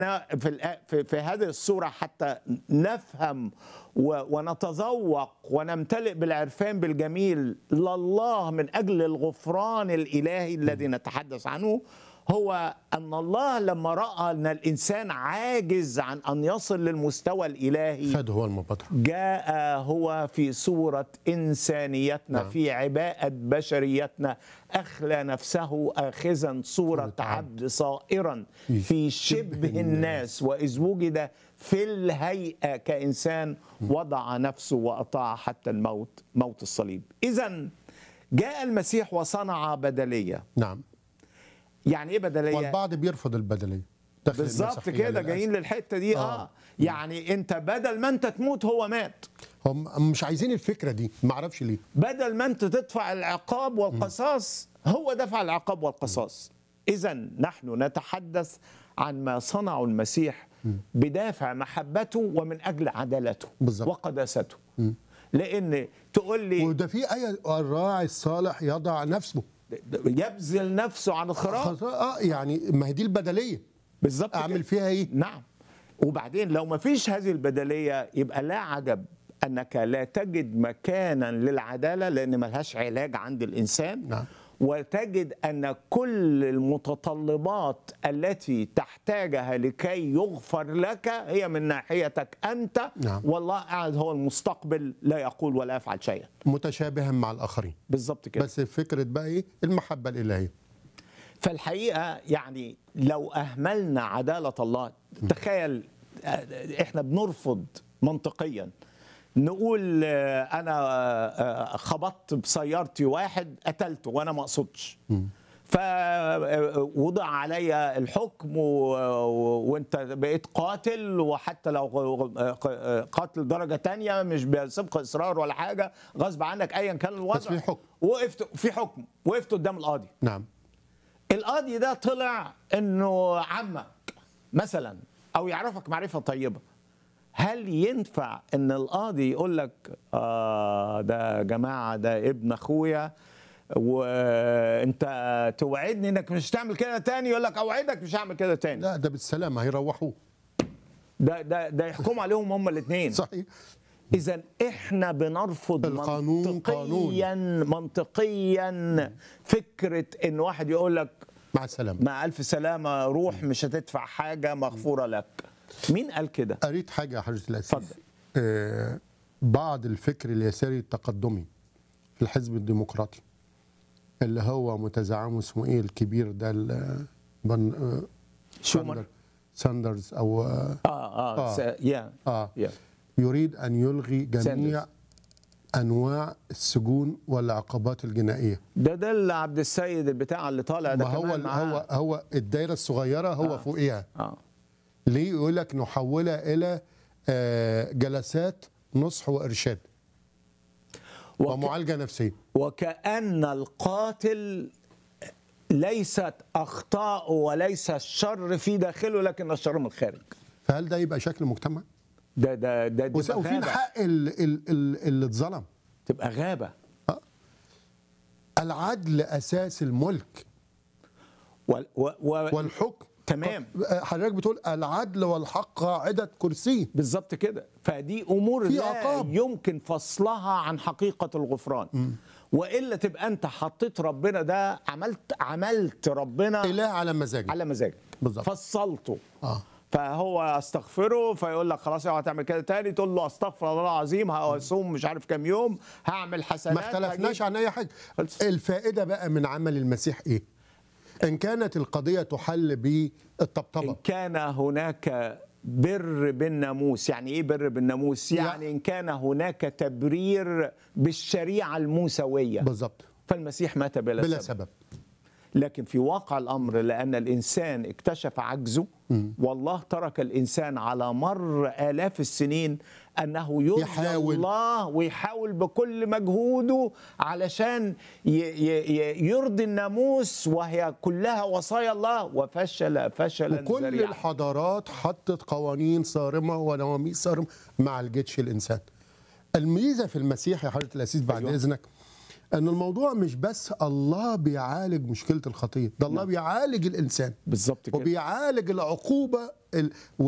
في الآ- في في هذه الصورة حتى نفهم و- ونتذوق ونمتلئ بالعرفان بالجميل لله من أجل الغفران الإلهي الذي نتحدث عنه هو أن الله لما رأى أن الإنسان عاجز عن أن يصل للمستوى الإلهي خد هو المبادرة جاء هو في صورة إنسانيتنا نعم. في عباءة بشريتنا أخلى نفسه آخذا صورة صورة عبد. عبد صائرا في في شبه شبه الناس وإذ وجد في الهيئة كإنسان وضع نفسه وأطاع حتى الموت موت الصليب إذا جاء المسيح وصنع بدلية نعم يعني إيه بدلية؟ والبعض بيرفض البدلية داخل بالظبط المسيحية كده للأسف. جايين للحتة دي آه. آه. يعني أنت بدل ما أنت تموت هو مات هم مش عايزين الفكرة دي ما اعرفش ليه بدل ما انت تدفع العقاب والقصاص هو دفع العقاب والقصاص اذا نحن نتحدث عن ما صنعه المسيح بدافع محبته ومن اجل عدالته بالظبط. وقداسته لان تقول لي وده في آية الراعي الصالح يضع نفسه يبذل نفسه عن الخراف خلاص، اه يعني ما هي دي البدلية بالظبط اعمل كده. فيها ايه نعم وبعدين لو ما فيش هذه البدلية يبقى لا عجب أنك لا تجد مكانا للعدالة لأن ملهاش علاج عند الإنسان نعم. وتجد أن كل المتطلبات التي تحتاجها لكي يغفر لك هي من ناحيتك أنت نعم. والله قاعد هو المستقبل لا يقول ولا يفعل شيئا متشابها مع الآخرين بالظبط كده بس فكرة بقى ايه المحبة الإلهية فالحقيقه يعني لو اهملنا عداله الله تخيل آه، احنا بنرفض منطقيا نقول آه، انا آه، خبطت بسيارتي واحد قتلته وانا ما اقصدش فوضع علي الحكم و... و- وانت بقيت قاتل وحتى لو قاتل درجه تانية مش بسبق اصرار ولا حاجه غصب عنك ايا كان الوضع بس في حكم. وقفت في حكم وقفت قدام القاضي نعم القاضي ده طلع انه عمك مثلا او يعرفك معرفه طيبه هل ينفع ان القاضي يقول لك آه ده يا جماعه ده ابن اخويا وانت توعدني انك مش هتعمل كده تاني يقول لك اوعدك مش هعمل كده تاني لا ده بالسلامة هيروحوه ده ده ده يحكموا عليهم هم الاثنين صحيح اذا احنا بنرفض القانون منطقيا منطقيا فكره ان واحد يقول لك مع السلامة مع ألف سلامة روح مش هتدفع حاجة مغفورة لك مين قال كده؟ قريت حاجة يا حضرة الأسيس اتفضل. آه بعض الفكر اليساري التقدمي في الحزب الديمقراطي اللي هو متزعمه اسمه ايه الكبير ده ال- بن آه، شومر ساندر- ساندرز او اه, اه اه, آه. س... يا آه يا يريد ان يلغي جميع ساندرز. انواع السجون والعقوبات الجنائيه ده ده اللي عبد السيد البتاع اللي طالع ده ما هو كمان ال- معاه. هو هو الدايره الصغيره هو آه. فوقيها اه ليه يقول لك نحولها الى آه، جلسات نصح وارشاد وك... ومعالجه نفسيه وكأن القاتل ليست أخطاء وليس الشر في داخله لكن الشر من الخارج فهل ده يبقى شكل مجتمع؟ ده ده ده وس- تبقى وفين غابة حق ال- ال- ال- اللي اتظلم؟ تبقى غابة العدل اساس الملك و... و... و... والحكم تمام حضرتك بتقول العدل والحق قاعده كرسي بالظبط كده فدي امور في لا عقاب. يمكن فصلها عن حقيقه الغفران والا تبقى انت حطيت ربنا ده عملت عملت ربنا اله على مزاجك على مزاجك بالظبط. فصلته اه فهو استغفره فيقول لك خلاص اوعى تعمل كده تاني تقول له استغفر الله العظيم هصوم مش عارف كام يوم هعمل حسنات ما اختلفناش هجيب- عن اي حاجه خلص. الفائده بقى من عمل المسيح ايه ان كانت القضيه تحل إن بالطبطبه كان هناك بر بالناموس يعني ايه بر بالناموس يعني ان كان هناك تبرير بالشريعه الموسويه بالظبط فالمسيح مات بلا, بلا سبب. سبب لكن في واقع الامر لان الانسان اكتشف عجزه والله ترك الانسان على مر الاف السنين انه يرضي يحاول. الله ويحاول بكل مجهوده علشان ي- ي- ي- يرضي الناموس وهي كلها وصايا الله وفشل فشلا وكل ذريعا الحضارات حطت قوانين صارمه ونواميس صارمه ما عالجتش الانسان الميزه في المسيح يا حضره الاسيس بعد أيوة. أيوة. اذنك ان الموضوع مش بس الله بيعالج مشكله الخطيه ده الله بيعالج الانسان بالظبط كده وبيعالج العقوبه ال-